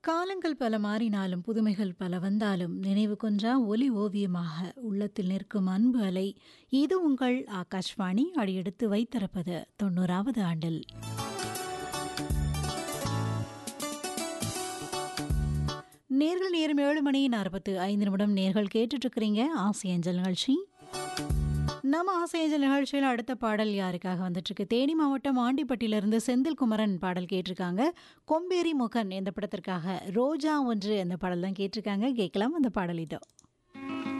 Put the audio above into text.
காலங்கள் பல மாறினாலும் புதுமைகள் பல வந்தாலும் நினைவு கொன்றா ஒலி ஓவியமாக உள்ளத்தில் நிற்கும் அன்பு அலை இது உங்கள் ஆகாஷ்வாணி அடியெடுத்து வைத்திருப்பது தொண்ணூறாவது ஆண்டில் நேர்கள் நேரம் ஏழு மணி நாற்பத்து ஐந்து நிமிடம் நேர்கள் கேட்டுட்டு இருக்கிறீங்க ஆசை அஞ்சல் நிகழ்ச்சி நம்ம ஆசையஞ்சல் நிகழ்ச்சியில் அடுத்த பாடல் யாருக்காக வந்துட்டு இருக்கு தேனி மாவட்டம் ஆண்டிப்பட்டியிலிருந்து செந்தில் குமரன் பாடல் கேட்டிருக்காங்க கொம்பேரி முகன் எந்த படத்திற்காக ரோஜா ஒன்று அந்த பாடல் தான் கேட்டிருக்காங்க கேட்கலாம் அந்த பாடல் இதோ